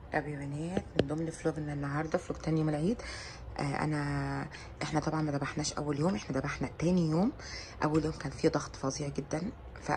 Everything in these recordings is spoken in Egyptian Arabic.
طب يا بنات من ضمن فلوجنا النهارده فلوج تاني يوم العيد آه انا احنا طبعا ما ذبحناش اول يوم احنا ذبحنا تاني يوم اول يوم كان فيه ضغط فظيع جدا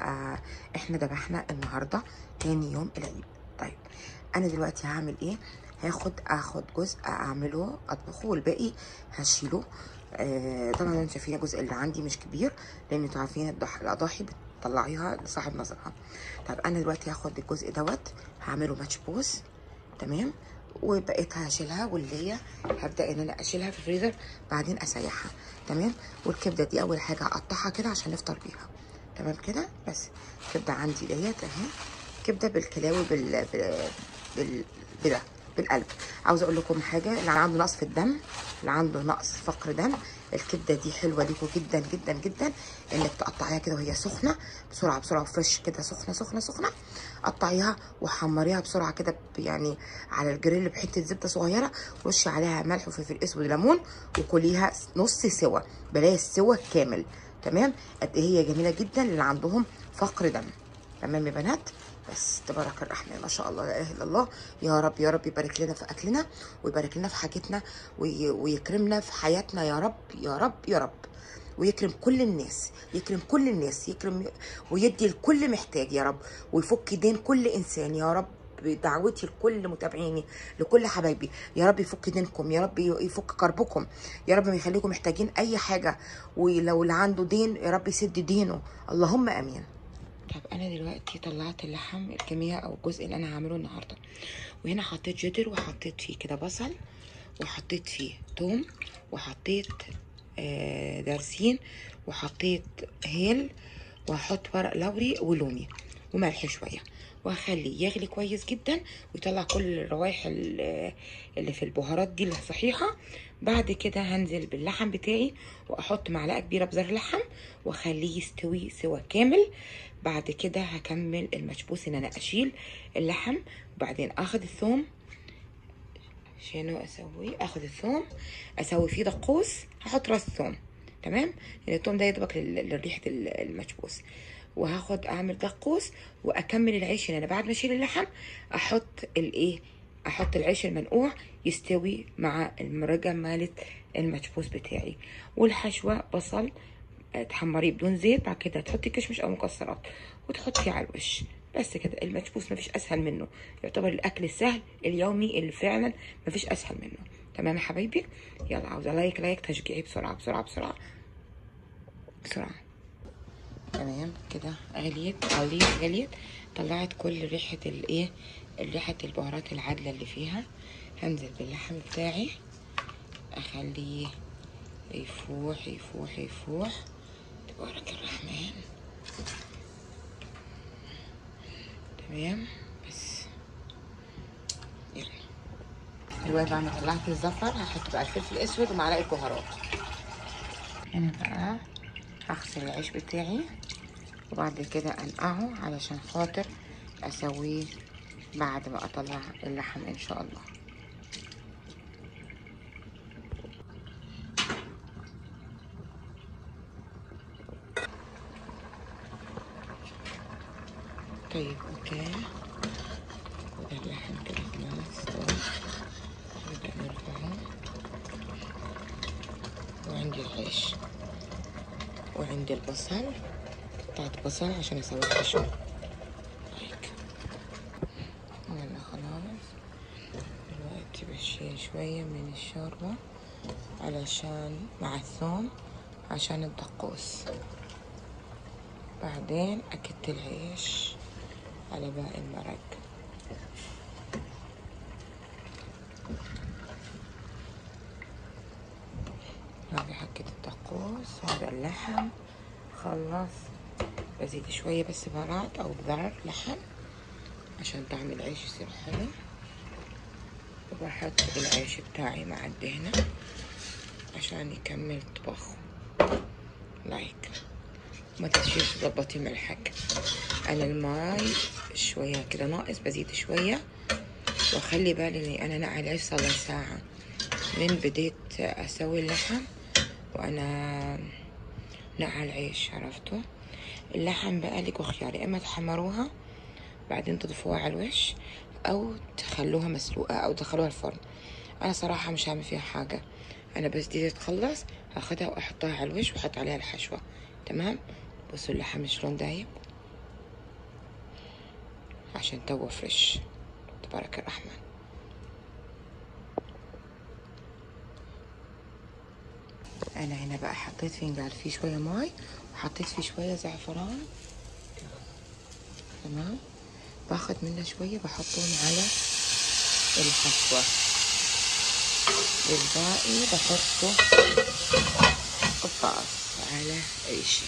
فاحنا ذبحنا النهارده تاني يوم العيد طيب انا دلوقتي هعمل ايه هاخد اخد جزء اعمله اطبخه والباقي هشيله آه طبعا انتوا شايفين الجزء اللي عندي مش كبير لان انتوا عارفين الضح- الاضاحي بتطلعيها لصاحب نظرها طب انا دلوقتي هاخد الجزء دوت هعمله ماتش بوس تمام وبقيتها هشيلها واللي هي هبدا ان انا اشيلها في الفريزر بعدين اسيحها تمام والكبده دي اول حاجه هقطعها كده عشان نفطر بيها تمام كده بس الكبده عندي ديت اهي كبده بالكلاوي بال بال, بال... بده بالقلب عاوزه اقول لكم حاجه اللي عنده نقص في الدم اللي عنده نقص فقر دم الكبده دي حلوه ليكوا جدا جدا جدا انك تقطعيها كده وهي سخنه بسرعه بسرعه فريش كده سخنه سخنه سخنه قطعيها وحمريها بسرعه كده ب- يعني على الجريل بحته زبده صغيره رشي عليها ملح وفلفل اسود وليمون وكليها نص سوا بلاش سوا كامل تمام قد ايه هي جميله جدا اللي عندهم فقر دم تمام يا بنات بس تبارك الرحمن ما شاء الله لا اله الا الله يا رب يا رب يبارك لنا في اكلنا ويبارك لنا في حاجتنا وي- ويكرمنا في حياتنا يا رب يا رب يا رب ويكرم كل الناس يكرم كل الناس يكرم ويدي لكل محتاج يا رب ويفك دين كل انسان يا رب دعوتي لكل متابعيني لكل حبايبي يا رب يفك دينكم يا رب يفك كربكم يا رب ما يخليكم محتاجين اي حاجه ولو اللي عنده دين يا رب يسد دينه اللهم امين طب انا دلوقتي طلعت اللحم الكميه او الجزء اللي انا هعمله النهارده وهنا حطيت جدر وحطيت فيه كده بصل وحطيت فيه توم وحطيت آه، دارسين وحطيت هيل وهحط ورق لوري ولومي وملح شويه وهخليه يغلي كويس جدا ويطلع كل الروائح ال- اللي في البهارات دي الصحيحه بعد كده هنزل باللحم بتاعي واحط معلقه كبيره بزر لحم واخليه يستوي سوا كامل بعد كده هكمل المشبوس ان انا اشيل اللحم وبعدين اخد الثوم شنو اسوي اخد الثوم اسوي فيه دقوس هحط راس ثوم تمام لان الثوم ده يدبك لل- لريحه ال- المشبوس وهاخد اعمل دقوس واكمل العيش ان انا بعد ما اشيل اللحم احط الايه احط العيش المنقوع يستوي مع المرقه مالت المشبوس بتاعي والحشوه بصل آه، تحمريه بدون زيت بعد كده تحطي كشمش او مكسرات وتحطيه على الوش بس كده المكبوس مفيش اسهل منه يعتبر الاكل السهل اليومي اللي فعلا مفيش اسهل منه تمام يا حبايبي يلا عاوزه لايك لايك تشجيعي بسرعه بسرعه بسرعه بسرعه تمام كده غليت غليت غليت طلعت كل ريحه الايه ريحه البهارات العادله اللي فيها هنزل باللحم بتاعي اخليه يفوح يفوح يفوح تبارك الرحمن تمام بس يلا دلوقتي بعد ما طلعت الزفر هحط بقى الفلفل الاسود ومعلقه بهارات هنا بقى هغسل العيش بتاعي وبعد كده انقعه علشان خاطر اسويه بعد ما اطلع اللحم ان شاء الله طيب اوكي وده اللحم كده خلاص استوى نبدأ نرفعه وعندي العيش وعندي البصل قطعت بصل عشان اسوي الحشو هيك يلا خلاص دلوقتي بشيل شوية من الشوربة علشان مع الثوم عشان الدقوس بعدين أكت العيش على باقي المرق هذه حكة الدقوس هذا اللحم خلص بزيد شوية بس بهارات أو بذر لحم عشان طعم العيش يصير حلو وبحط العيش بتاعي مع الدهنة عشان يكمل طبخ لايك ما تنسيش تظبطي ملحك انا الماي شويه كده ناقص بزيد شويه واخلي بالي اني انا نقع العيش صار لي ساعه من بديت اسوي اللحم وانا نقع العيش عرفتوا اللحم بقى لكم خيار يا اما تحمروها بعدين تضيفوها على الوش او تخلوها مسلوقه او تدخلوها الفرن انا صراحه مش هعمل فيها حاجه انا بس دي تخلص هاخدها واحطها على الوش واحط عليها الحشوه تمام بصوا اللحم شلون دايب عشان تو فريش تبارك الرحمن انا هنا بقى حطيت فنجان فيه شويه ماي وحطيت فيه شويه زعفران تمام باخد منه شويه بحطهم على الحشوه والباقي بحطه قطاس على اي شيء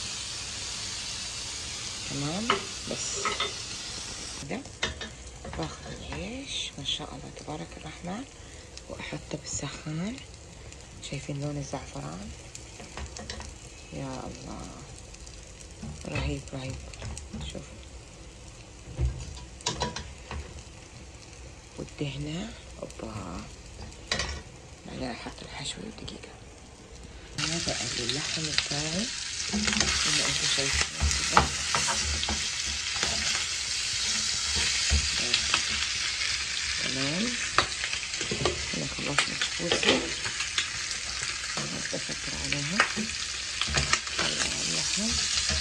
تمام بس كده باخد العيش ما شاء الله تبارك الرحمن واحطه بالسخان شايفين لون الزعفران يا الله رهيب رهيب شوف والدهنة اوبا بعدين احط الحشوة دقيقة انا بقلي اللحم بتاعي زي ما انتم شايفين كده تمام هنا خلصنا الكوسة بفكر عليها طلع اللحم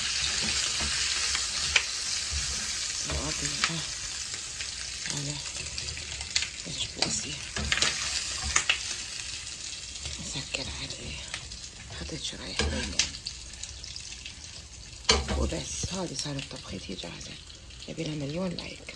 وأضيفها على الكوسة أسكر عليه حطيت شرايح ليمون وبس هذه صارت طبختي جاهزة يبيلها مليون لايك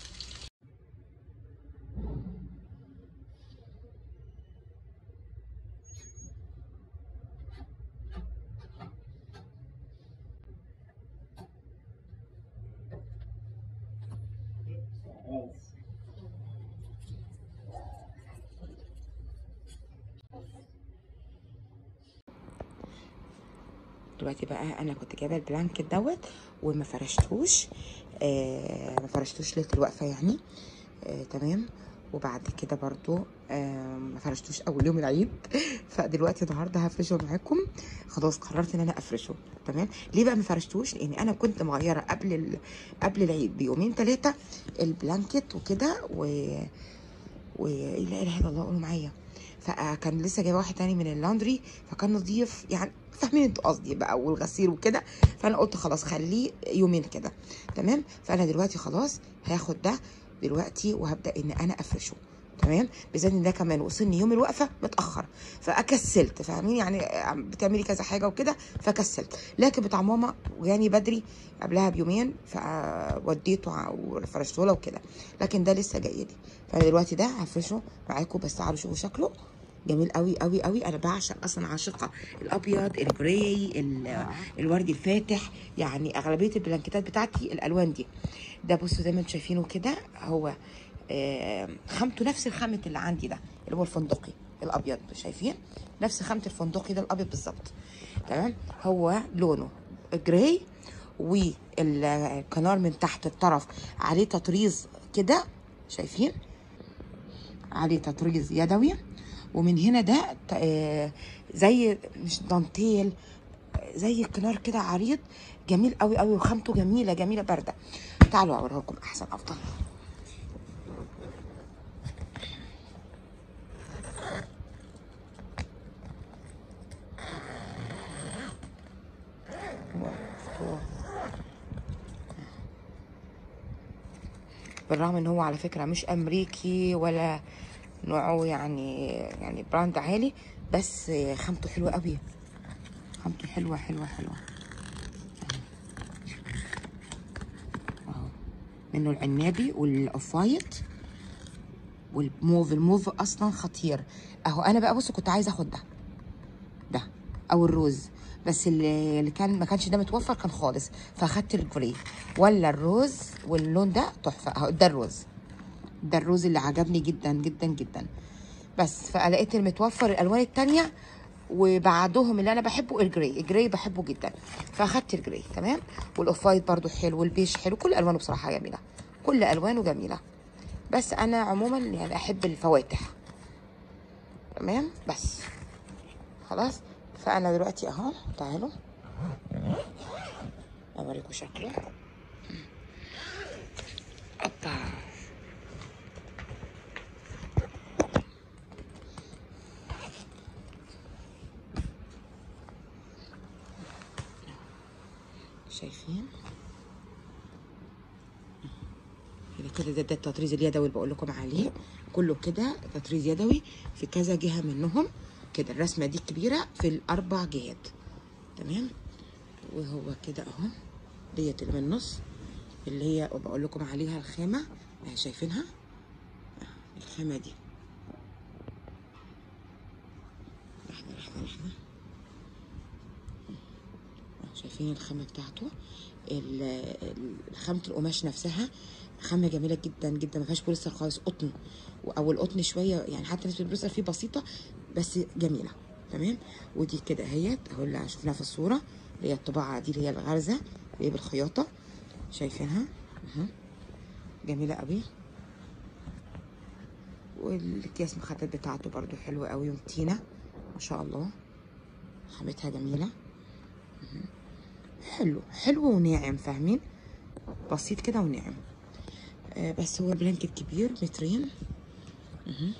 دلوقتي بقى انا كنت جايبه البلانكت دوت وما فرشتوش آه ما فرشتوش ليله الوقفه يعني آه تمام وبعد كده برضو آه ما فرشتوش اول يوم العيد فدلوقتي النهارده هفرشه معاكم خلاص قررت ان انا افرشه تمام ليه بقى ما فرشتوش لان انا كنت مغيره قبل ال... قبل العيد بيومين ثلاثه البلانكت وكده و و لا اله الا الله قولوا معايا فكان لسه جايبه واحد تاني من اللاندري فكان نظيف يعني فاهمين انتوا قصدي بقى والغسيل وكده فانا قلت خلاص خليه يومين كده تمام فانا دلوقتي خلاص هاخد ده دلوقتي وهبدا ان انا افرشه تمام بالذات ان ده كمان وصلني يوم الوقفه متاخر فاكسلت فاهمين يعني بتعملي كذا حاجه وكده فكسلت لكن بتاع ماما جاني بدري قبلها بيومين فوديته وفرشته له وكده لكن ده لسه جاي لي فانا دلوقتي ده هفرشه معاكم بس تعالوا شوفوا شكله جميل قوي قوي قوي انا بعشق اصلا عاشقه الابيض الجراي الوردي الفاتح يعني اغلبيه البلانكيتات بتاعتي الالوان دي ده بصوا زي ما انتم شايفينه كده هو آه خامته نفس الخامه اللي عندي ده اللي هو الفندقي الابيض شايفين نفس خامه الفندقي ده الابيض بالظبط تمام هو لونه جراي والكنار من تحت الطرف عليه تطريز كده شايفين عليه تطريز يدوي ومن هنا ده زي مش دانتيل زي الكنار كده عريض جميل قوي قوي وخامته جميله جميله بارده تعالوا اوريها لكم احسن افضل بالرغم ان هو على فكره مش امريكي ولا نوعه يعني يعني براند عالي بس خامته حلوه قوي خامته حلوه حلوه حلوه اهو منه العنابي والاوف وايت والموف الموف اصلا خطير اهو انا بقى بصوا كنت عايزه اخد ده ده او الروز بس اللي اللي كان ما كانش ده متوفر كان خالص فاخدت الجري ولا الروز واللون ده تحفه اهو ده الروز ده الروز اللي عجبني جدا جدا جدا بس فلقيت المتوفر الالوان التانية وبعدهم اللي انا بحبه الجراي الجراي بحبه جدا فاخدت الجراي تمام والاوف وايت برده حلو والبيش حلو كل الوانه بصراحه جميله كل الوانه جميله بس انا عموما يعني احب الفواتح تمام بس خلاص فانا دلوقتي اهو تعالوا اوريكم شكله اوبا شايفين هنا كده ده, ده التطريز اليدوي اللي بقول لكم عليه كله كده تطريز يدوي في كذا جهه منهم كده الرسمه دي كبيره في الاربع جهات تمام وهو كده اهو ديت اللي من النص اللي هي بقول لكم عليها الخامه اهي شايفينها الخامه دي لحظه لحظه لحظه شايفين الخامه بتاعته خامه القماش نفسها خامه جميله جدا جدا ما فيهاش بوليستر خالص قطن او القطن شويه يعني حتى نسبه البوليستر فيه بسيطه بس جميله تمام ودي كده اهيت اهو اللي شفناها في الصوره اللي هي الطباعه دي اللي هي الغرزه اللي هي بالخياطه شايفينها اهو جميله قوي والاكياس مخدات بتاعته برده حلوه قوي ومتينه ما شاء الله خامتها جميله حلو حلو وناعم فاهمين بسيط كده وناعم آه بس هو بلانكت كبير مترين مه.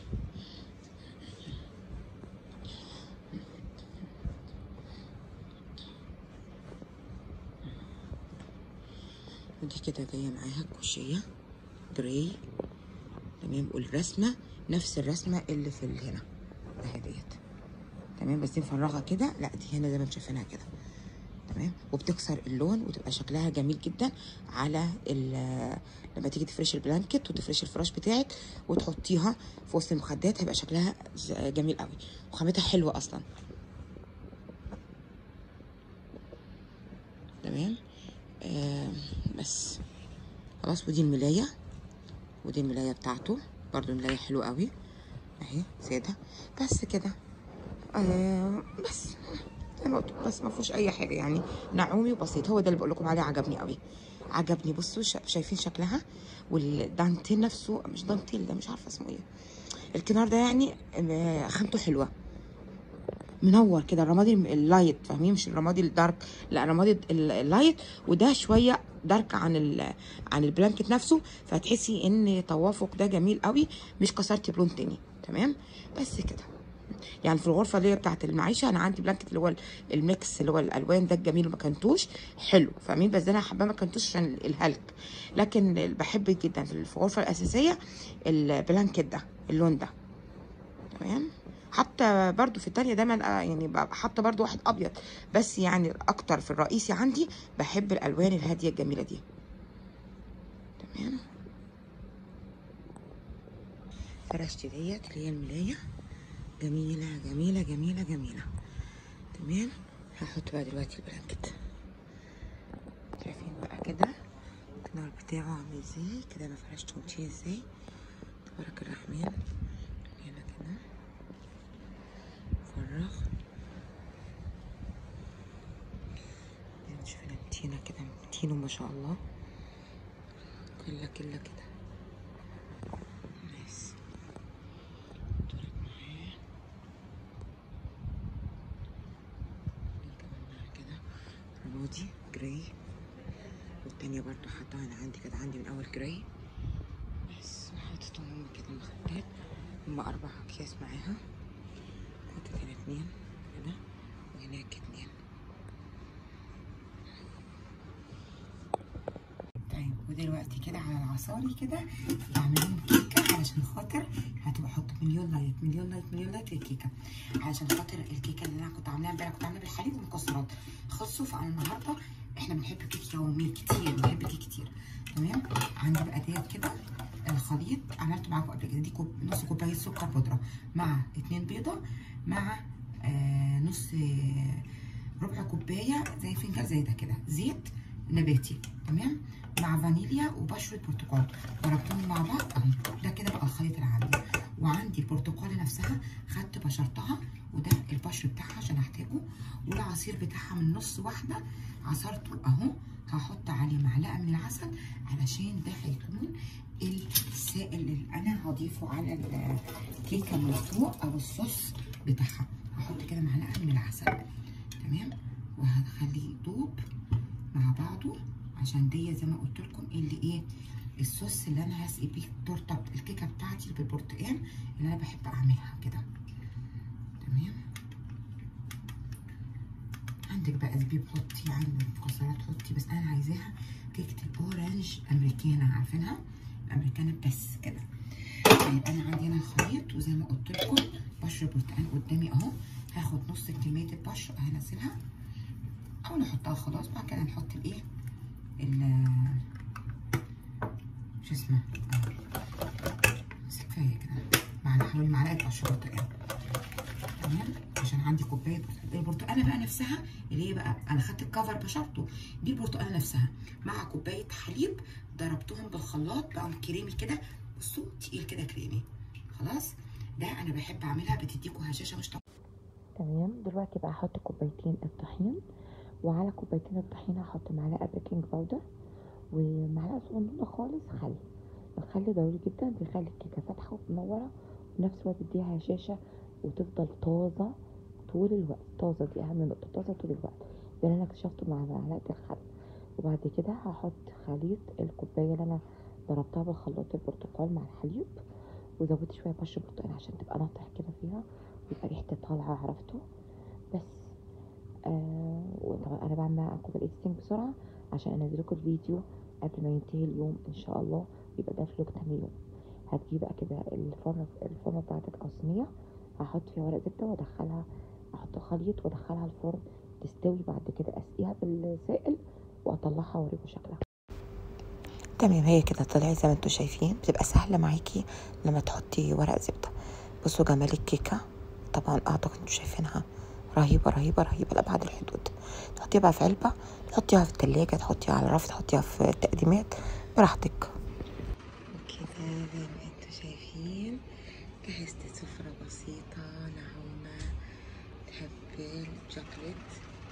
ودي كده جايه معاها كوشيه جراي تمام والرسمه نفس الرسمه اللي في هنا اهي ديت تمام بس دي مفرغه كده لا دي هنا زي ما انتم شايفينها كده تمام وبتكسر اللون وتبقى شكلها جميل جدا على لما تيجي تفرش البلانكت وتفرش الفراش بتاعك وتحطيها في وسط المخدات هيبقى شكلها جميل قوي وخامتها حلوه اصلا تمام آه بس خلاص ودي الملايه ودي الملايه بتاعته برضو الملايه حلوه قوي اهي ساده بس كده آه بس زي ما قلت بس ما فيهوش اي حاجه يعني نعومي وبسيط هو ده اللي بقول لكم عليه عجبني قوي عجبني بصوا شايفين شكلها والدانتيل نفسه مش دانتيل ده مش عارفه اسمه ايه الكنار ده يعني خامته حلوه منور كده الرمادي اللايت فاهمين مش الرمادي الدارك لا الرمادي اللايت وده شويه دارك عن ال عن البلانكت نفسه فتحسي ان توافق ده جميل قوي مش كسرتي بلون تاني تمام بس كده يعني في الغرفه اللي هي بتاعه المعيشه انا عندي بلانكت اللي هو الميكس اللي هو الالوان ده الجميل ما كنتوش حلو فاهمين بس ده انا حابه ما كنتوش عشان الهلك لكن بحب جدا في الغرفه الاساسيه البلانكت ده اللون ده تمام حتى برضو في التانية دايما يعني حاطه برضو واحد ابيض بس يعني اكتر في الرئيسي عندي بحب الالوان الهاديه الجميله دي تمام فرشتي ديت اللي هي الملايه جميلة جميلة جميلة جميلة تمام هحط بقى دلوقتي البلانكت شايفين بقى كده النار بتاعه عامل ازاي كده انا فرشته ومشيه ازاي تبارك الرحمن هنا كده فرغ نشوف هنا متينة كده متينه ما شاء الله كلها كلها كده رمادي جراي والتانية برضو حطها انا عندي كده عندي من اول جراي بس حطيتهم هما كده مخدات هما اربع اكياس معاها حطيت هنا اتنين كده وهناك اتنين طيب ودلوقتي كده على العصاري كده بعمل لهم كيكه علشان خاطر هتبقى احط مليون لايت مليون لايت مليون لايت للكيكه علشان خاطر الكيكه اللي انا كنت عاملاها امبارح كنت عاملاها بالحليب والمكسرات خلصوا فانا النهارده احنا بنحب كيك يومي كتير بنحب كيك كتير تمام عندي بقى ديت كده الخليط عملته معاكم قبل كده دي كوب نص كوبايه سكر بودره مع اتنين بيضه مع آه نص آه ربع كوبايه زي فنجان زي ده كده زيت نباتي تمام مع فانيليا وبشره برتقال ضربتهم مع بعض اهو ده كده بقى الخليط اللي عندي وعندي البرتقاله نفسها خدت بشرتها وده البشر بتاعها عشان احتاجه والعصير بتاعها من نص واحده عصرته اهو هحط عليه معلقه من العسل علشان ده هيكون السائل اللي انا هضيفه على الكيكه من فوق او الصوص بتاعها هحط كده معلقه من العسل تمام وهخليه يدوب مع بعضه عشان دي زي ما قلت لكم اللي ايه الصوص اللي انا هسقي بيه التورته الكيكه بتاعتي بالبرتقال اللي انا بحب اعملها كده تمام عندك بقى حبيب حطي عندك مكسرات حطي بس انا عايزاها كيكه الاورنج امريكانا عارفينها امريكانا بس كده طيب انا عندي هنا الخليط وزي ما قلت لكم بشر برتقال قدامي اهو هاخد نص كميه البشر هنزلها او نحطها خلاص بعد كده نحط الايه ال شو اسمه بس كفايه كده مع حوالي معلقه بشر برتقال تمام عشان عندي كوبايه برتقال البرتقاله بقى نفسها اللي هي بقى انا خدت الكفر بشرته دي البرتقاله نفسها مع كوبايه حليب ضربتهم بالخلاط بقوا كريمي كده بصوا تقيل كده كريمي خلاص ده انا بحب اعملها بتديكوا هشاشه مش طبيعيه تمام دلوقتي بقى هحط كوبايتين الطحين وعلى كوبايتين الطحين هحط معلقه بيكنج باودر ومعلقه صغنونه خالص خل الخل ضروري جدا بيخلي الكيكه فاتحه ومنوره وفي نفس الوقت يديها هشاشه وتفضل طازه طول الوقت طازه دي اهم نقطه طازه طول الوقت ده اللي انا اكتشفته مع معلقه الخل وبعد كده هحط خليط الكوبايه اللي انا ضربتها بالخلاط البرتقال مع الحليب وزودت شويه بشر برتقال عشان تبقى ناطح كده فيها ويبقى ريحه طالعه عرفته بس آه وطبعا انا بعمل معاكم الايديتنج بسرعه عشان انزل لكم الفيديو قبل ما ينتهي اليوم ان شاء الله يبقى ده فلوج تاني يوم هتجيب بقى كده الفرن الفرن بتاعتك او صينيه هحط فيها ورق زبده وادخلها احط خليط وادخلها الفرن تستوي بعد كده اسقيها بالسائل واطلعها واوريكم شكلها تمام هي كده طلعت زي ما انتم شايفين بتبقى سهله معاكي لما تحطي ورق زبده بصوا جمال الكيكه طبعا اعتقد انتم شايفينها رهيبه رهيبه رهيبه لابعد الحدود تحطيها بقى في علبه تحطيها في التلاجة تحطيها على الرف تحطيها في التقديمات براحتك كده زي ما انتم شايفين جهزت سفرة بسيطة نعومة تحب الشوكولات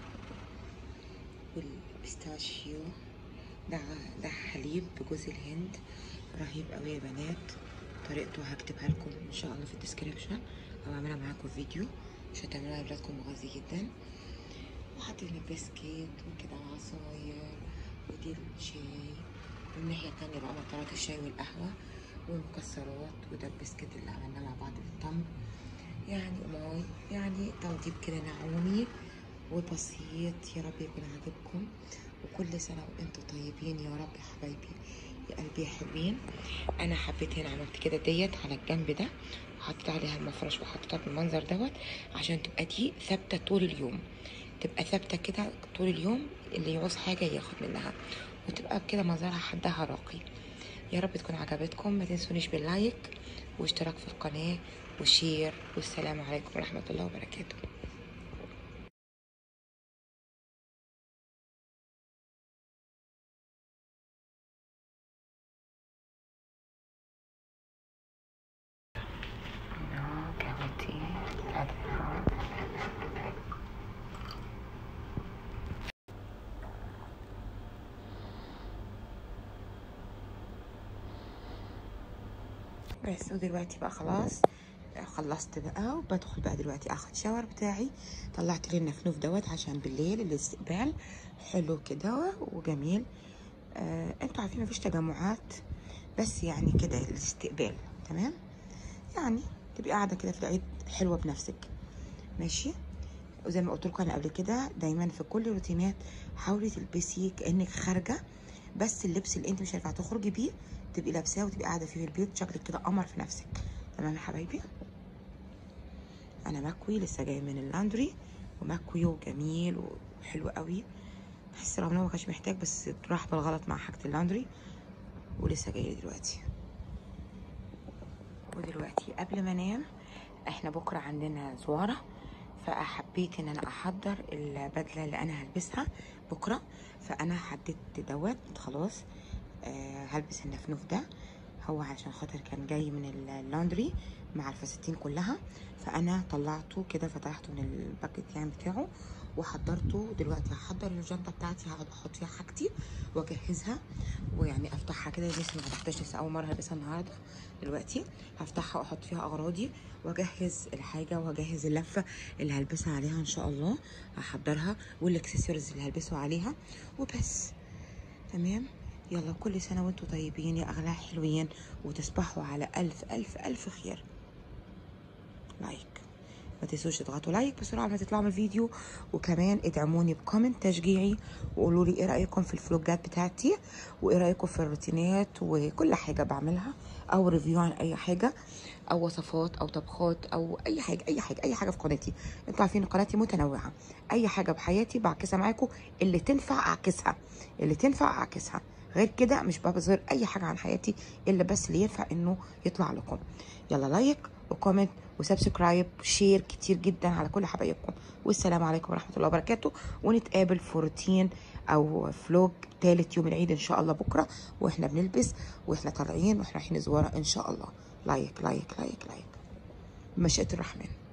والبيستاشيو ده ده حليب بجوز الهند رهيب قوي يا بنات طريقته هكتبها لكم ان شاء الله في الديسكريبشن او اعملها معاكم فيديو عشان تعملوها لبلادكم مغذي جدا وحاطين البسكيت وكده عصاير ودي الشاي والناحية التانية بقى مطارات الشاي والقهوة والمكسرات وده البسكيت اللي عملناه مع بعض بالتمر يعني ماي يعني تنظيف كده نعومي وبسيط يا رب يكون عاجبكم وكل سنة وانتم طيبين يا رب يا حبايبي يا قلبي يا حلوين انا حبيت هنا عملت كده ديت على الجنب ده وحطيت عليها المفرش وحطيتها بالمنظر دوت عشان تبقى دي ثابته طول اليوم تبقى ثابته كده طول اليوم اللي يعوز حاجه ياخد منها وتبقى كده منظرها حدها راقي يا رب تكون عجبتكم ما تنسونيش باللايك واشتراك في القناه وشير والسلام عليكم ورحمه الله وبركاته No cavity at the front. بس ودلوقتي بقى خلاص خلصت بقى وبدخل بقى دلوقتي اخد شاور بتاعي طلعت لي النفنوف دوت عشان بالليل الاستقبال حلو كده وجميل آه انتوا عارفين مفيش تجمعات بس يعني كده الاستقبال تمام يعني تبقي قاعده كده في العيد حلوه بنفسك ماشي وزي ما قلت لكم انا قبل كده دايما في كل الروتينات حاولي تلبسي كانك خارجه بس اللبس اللي انت مش هينفع تخرجي بيه تبقي لابساه وتبقي قاعده فيه في البيت شكلك كده قمر في نفسك تمام يا حبايبي انا مكوي لسه جاي من اللاندري ومكوي وجميل وحلو قوي بحس رغم انه ما كانش محتاج بس راح بالغلط مع حاجه اللاندري ولسه جاي دلوقتي ودلوقتي قبل ما انام احنا بكره عندنا زواره فحبيت ان انا احضر البدله اللي انا هلبسها بكره فانا حددت دوت خلاص آه هلبس النفنوف ده هو علشان خاطر كان جاي من اللاندري مع الفساتين كلها فانا طلعته كده فتحته من الباكت يعني بتاعه وحضرته دلوقتي هحضر الجنطه بتاعتي هقعد احط فيها حاجتي واجهزها ويعني افتحها كده لسه ما فتحتهاش لسه اول مره هلبسها النهارده دلوقتي هفتحها واحط فيها اغراضي واجهز الحاجه واجهز اللفه اللي هلبسها عليها ان شاء الله هحضرها والاكسسوارز اللي هلبسه عليها وبس تمام يلا كل سنه وانتم طيبين يا اغلى حلوين وتصبحوا على الف الف الف خير لايك ما تنسوش تضغطوا لايك بسرعه قبل ما تطلعوا من الفيديو وكمان ادعموني بكومنت تشجيعي وقولوا لي ايه رايكم في الفلوجات بتاعتي وايه رايكم في الروتينات وكل حاجه بعملها او ريفيو عن اي حاجه او وصفات او طبخات او اي حاجه اي حاجه اي حاجه في قناتي انتوا عارفين قناتي متنوعه اي حاجه بحياتي بعكسها معاكم اللي تنفع اعكسها اللي تنفع اعكسها غير كده مش بظهر اي حاجه عن حياتي الا بس اللي ينفع انه يطلع لكم يلا لايك وكومنت وسبسكرايب شير كتير جدا على كل حبايبكم والسلام عليكم ورحمه الله وبركاته ونتقابل في روتين او فلوج تالت يوم العيد ان شاء الله بكره واحنا بنلبس واحنا طالعين واحنا رايحين زواره ان شاء الله لايك لايك لايك لايك مشيئه الرحمن